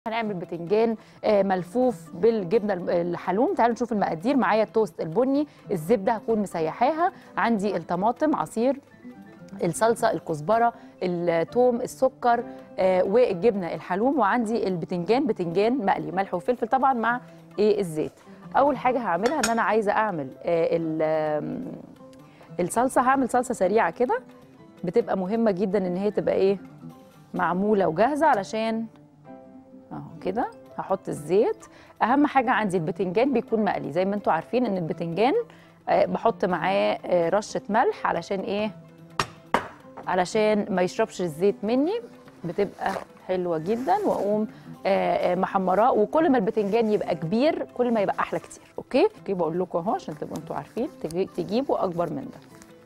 هنعمل بتنجان آه، ملفوف بالجبنه الم- الحلوم تعالوا نشوف المقادير معايا التوست البني الزبده هكون مسيحاها عندي الطماطم عصير الصلصه الكزبره الثوم السكر آه، والجبنه الحلوم وعندي البتنجان بتنجان مقلي ملح وفلفل طبعا مع ايه الزيت اول حاجه هعملها ان انا عايزه اعمل آه، ال- آم، الصلصه هعمل صلصه سريعه كده بتبقى مهمه جدا ان هي تبقى ايه معموله وجاهزه علشان اهو كده هحط الزيت اهم حاجه عندي البتنجان بيكون مقلي زي ما انتم عارفين ان البتنجان آه، بحط معاه آه، رشه ملح علشان ايه علشان ما يشربش الزيت مني بتبقى حلوه جدا واقوم آه، آه، محمراه وكل ما البتنجان يبقى كبير كل ما يبقى احلى كتير اوكي اوكي بقول لكم اهو عشان تبقوا انتوا عارفين تجي- تجيبوا اكبر من ده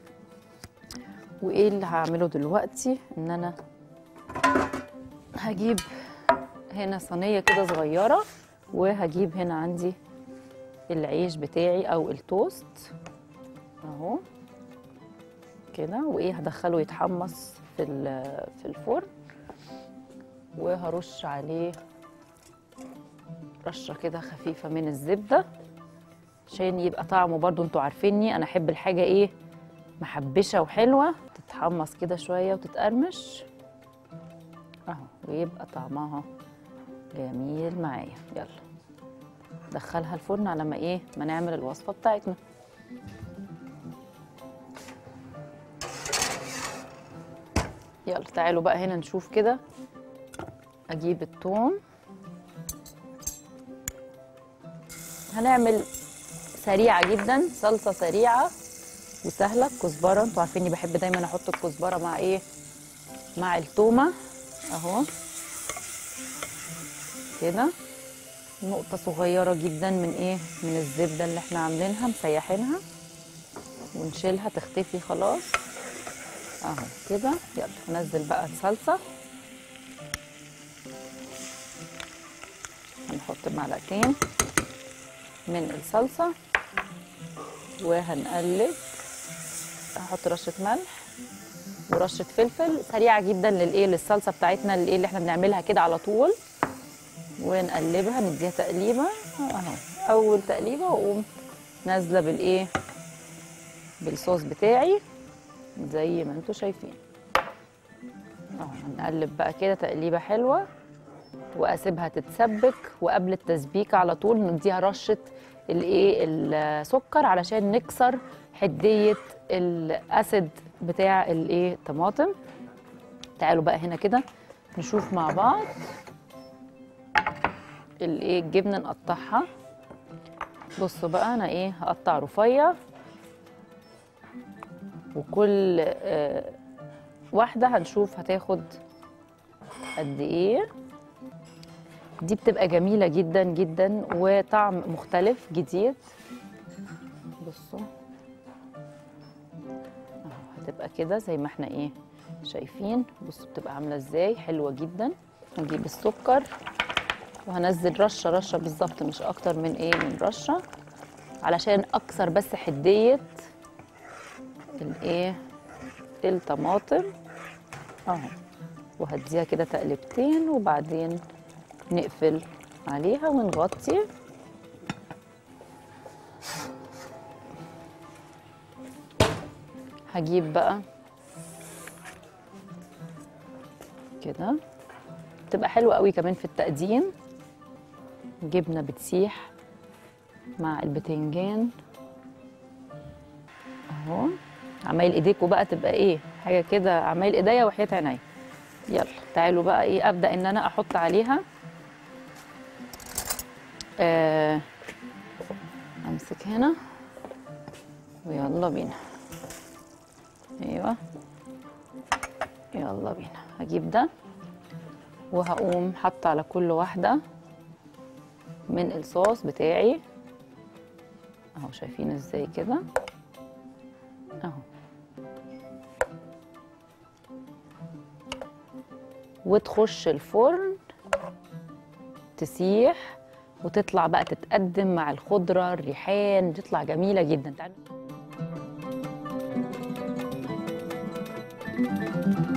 وايه اللي هعمله دلوقتي ان انا هجيب هنا صينيه كده صغيره وهجيب هنا عندي العيش بتاعي او التوست اهو كده وايه هدخله يتحمص في ال- في الفرن وهرش عليه رشه كده خفيفه من الزبده عشان يبقى طعمه برضو انتوا عارفيني انا احب الحاجه ايه محبشه وحلوه تتحمص كده شويه وتتقرمش اهو ويبقى طعمها جميل معايا يلا دخلها الفرن على ما ايه ما نعمل الوصفه بتاعتنا يلا تعالوا بقى هنا نشوف كده اجيب الثوم هنعمل سريعه جدا صلصه سريعه وسهله كزبره انتوا عارفيني بحب دايما احط الكزبره مع ايه مع التومه اهو كده نقطة صغيرة جدا من ايه من الزبدة اللي احنا عاملينها مسيحينها ونشيلها تختفي خلاص اهو كده يلا هنزل بقى الصلصة هنحط معلقتين من الصلصة وهنقلب هحط رشة ملح ورشه فلفل سريعه جدا للايه للصلصه بتاعتنا الايه اللي احنا بنعملها كده على طول ونقلبها نديها تقليبه اهو اول تقليبه واقوم نازله بالايه بالصوص بتاعي زي ما انتم شايفين اهو هنقلب بقى كده تقليبه حلوه واسيبها تتسبك وقبل التسبيك على طول نديها رشه الايه السكر علشان نكسر حديه الاسيد بتاع الايه الطماطم تعالوا بقى هنا كده نشوف مع بعض الايه الجبنه نقطعها بصوا بقى انا ايه هقطع رفيع وكل آه واحده هنشوف هتاخد قد ايه دي بتبقى جميله جدا جدا وطعم مختلف جديد بصوا اهو هتبقى كده زي ما احنا ايه شايفين بصوا بتبقى عامله ازاي حلوه جدا هنجيب السكر وهنزل رشه رشه بالظبط مش اكتر من ايه من رشه علشان اكسر بس حديه الايه الطماطم اهو وهديها كده تقلبتين وبعدين نقفل عليها ونغطي هجيب بقى كده تبقى حلوة قوي كمان في التقديم جبنة بتسيح مع البتنجان اهو عمايل ايديكوا بقى تبقى ايه حاجة كده عمايل ايديا وحياة عينيا يلا تعالوا بقى ايه ابدأ ان انا احط عليها آه امسك هنا ويلا بينا ايوه يلا بينا هجيب ده وهقوم حاطه على كل واحده من الصوص بتاعي اهو شايفين ازاي كده اهو وتخش الفرن تسيح وتطلع بقى تتقدم مع الخضره الريحان تطلع جميله جدا تعالوا